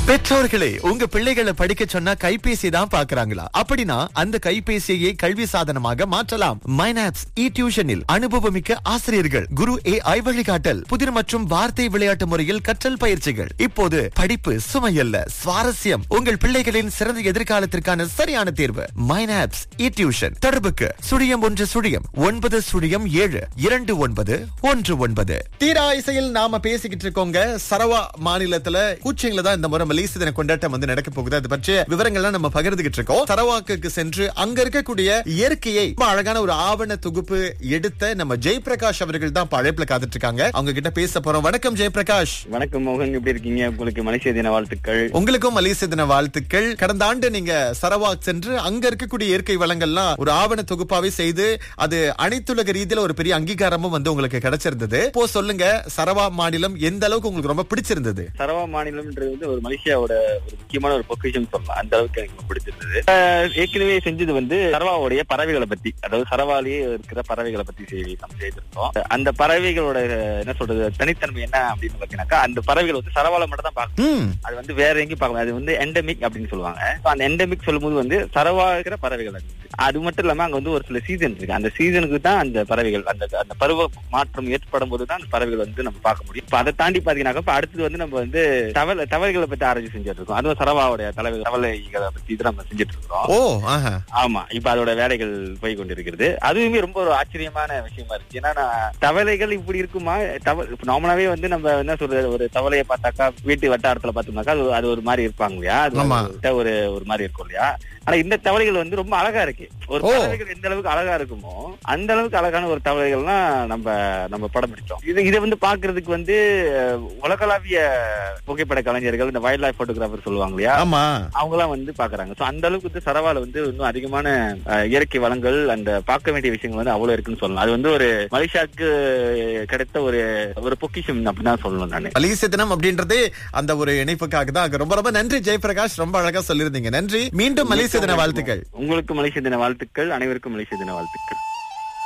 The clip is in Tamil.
பெற்றோர்களே உங்க பிள்ளைகளை படிக்க சொன்னா கைபேசி தான் பாக்குறாங்களா அப்படின்னா அந்த கைபேசியை கல்வி சாதனமாக மாற்றலாம் மைனாப்ஸ் இ டியூஷனில் அனுபவமிக்க ஆசிரியர்கள் குரு ஏ ஐ வழிகாட்டல் புதிர் மற்றும் வார்த்தை விளையாட்டு முறையில் கற்றல் பயிற்சிகள் இப்போது படிப்பு சுமையல்ல சுவாரஸ்யம் உங்கள் பிள்ளைகளின் சிறந்த எதிர்காலத்திற்கான சரியான தேர்வு மைனாப்ஸ் இ டியூஷன் தொடர்புக்கு சுழியம் ஒன்று சுழியம் ஒன்பது சுழியம் ஏழு இரண்டு ஒன்பது ஒன்று ஒன்பது தீரா இசையில் நாம பேசிக்கிட்டு இருக்கோங்க சரவா மாநிலத்துல கூச்சிங்ல தான் இந்த முறை மலேசிய தின கொண்டாட்டம் வந்து நடக்க போகுது அது பற்றிய விவரங்கள்லாம் நம்ம பகிர்ந்துகிட்டு இருக்கோம் சரவாக்குக்கு சென்று அங்க இருக்கக்கூடிய இயற்கையை ரொம்ப அழகான ஒரு ஆவண தொகுப்பு எடுத்த நம்ம ஜெயபிரகாஷ் அவர்கள் தான் இப்ப அழைப்புல காத்துட்டு இருக்காங்க அவங்க கிட்ட பேச போறோம் வணக்கம் ஜெயபிரகாஷ் வணக்கம் மோகன் எப்படி இருக்கீங்க உங்களுக்கு மலேசிய தின வாழ்த்துக்கள் உங்களுக்கும் மலேசிய தின வாழ்த்துக்கள் கடந்த ஆண்டு நீங்க சரவாக் சென்று அங்க இருக்கக்கூடிய இயற்கை வளங்கள்லாம் ஒரு ஆவண தொகுப்பாவே செய்து அது அனைத்துலக ரீதியில ஒரு பெரிய அங்கீகாரமும் வந்து உங்களுக்கு கிடைச்சிருந்தது இப்போ சொல்லுங்க சரவா மாநிலம் எந்த அளவுக்கு உங்களுக்கு ரொம்ப பிடிச்சிருந்தது சரவா மாநிலம்ன்றது வந்து ஒரு மலேசியாவோட ஒரு முக்கியமான ஒரு பொக்கிஷன் சொல்லலாம் அந்த அளவுக்கு எனக்கு ரொம்ப பிடிச்சிருந்தது ஆஹ் ஏற்கனவே செஞ்சது வந்து சரவாவுடைய பறவைகளை பத்தி அதாவது சரவாலேயே இருக்கிற பறவைகளை பத்தி செய்தி நம்ம செய்திருந்தோம் அந்த பறவைகளோட என்ன சொல்றது தனித்தன்மை என்ன அப்படின்னு பாத்தீங்கன்னாக்கா அந்த பறவைகள் வந்து சரவால மட்டும் தான் பார்க்கணும் ம் அது வந்து வேற எங்கேயும் பார்க்க முடியாது. அது வந்து எண்டமிக் அப்படின்னு சொல்லுவாங்க So, அந்த எண்டமிக் சொல்லும்போது வந்து சரவா இருக்கிற பறவைகள் அது வந்து. அது மட்டும் இல்லாம அங்க வந்து ஒரு சில சீசன் இருக்கு அந்த சீசனுக்கு தான் அந்த பறவைகள் அந்த அந்த பருவ மாற்றம் ஏற்படும் போது தான் அந்த பறவைகள் வந்து நம்ம பார்க்க முடியும் இப்ப அதை தாண்டி பாத்தீங்கன்னாக்கா இப்ப அடுத்தது வந்து நம்ம வந்து தவளை தவளைகளை பத்தி ஆராய்ச்சி செஞ்சுட்டு இருக்கோம் அதுவும் சரவாவுடைய தலைவர் தவளைகளை பத்தி இது நம்ம செஞ்சுட்டு இருக்கிறோம் ஓ ஆஹா ஆமா இப்ப அதோட வேலைகள் போய் கொண்டிருக்கிறது அதுவுமே ரொம்ப ஒரு ஆச்சரியமான விஷயமா இருக்கு ஏன்னா நான் தவளைகள் இப்படி இருக்குமா தவ இப்ப நார்மலாவே வந்து நம்ம என்ன சொல்றது ஒரு தவளையை பார்த்தாக்கா வீட்டு வட்டாரத்துல பார்த்தோம்னாக்கா அது அது ஒரு மாதிரி இருப்பாங்க இல்லையா அது ஆமா. ஒரு ஒரு ஒரு மாதிரி இருக்கும் இல்லையா ஆனா இந்த தவளைகள் வந்து ரொம்ப அழகா இருக்கு ஒரு ஓ. தவளைகள் எந்த அளவுக்கு அழகா இருக்குமோ அந்த அளவுக்கு அழகான ஒரு தவளைகள்லாம் நம்ம நம்ம படம் பிடிச்சோம் இது இதை வந்து பாக்குறதுக்கு வந்து அஹ், உலகளாவிய புகைப்பட கலைஞர்கள் இந்த வைல்ட் லைஃப் போட்டோகிராஃபர் சொல்லுவாங்க இல்லையா ஆமா அவங்க எல்லாம் வந்து பாக்குறாங்க சோ அந்த அளவுக்கு வந்து சரவால வந்து இன்னும் அதிகமான அஹ், இயற்கை வளங்கள் அந்த பார்க்க வேண்டிய விஷயங்கள் வந்து அவ்வளவு இருக்குன்னு சொல்லலாம் அது வந்து ஒரு மலேசியாவுக்கு கிடைத்த ஒரு ஒரு பொக்கிஷம் அப்படிதான் சொல்லணும் நானு மலேசிய தினம் அப்படின்றதே அந்த ஒரு இணைப்புக்காக தான் ரொம்ப ரொம்ப நன்றி ஜெயபிரகாஷ் ரொம்ப அழகா சொல்லியிருந்தீங்க நன்றி மீண்டும் மலேசிய தின வாழ்த்துக்கள் உங்களுக்கு மலேசிய தின வாழ்த்துக்கள் அனைவருக்கும் மலேசிய தின வாழ்த்துக்கள்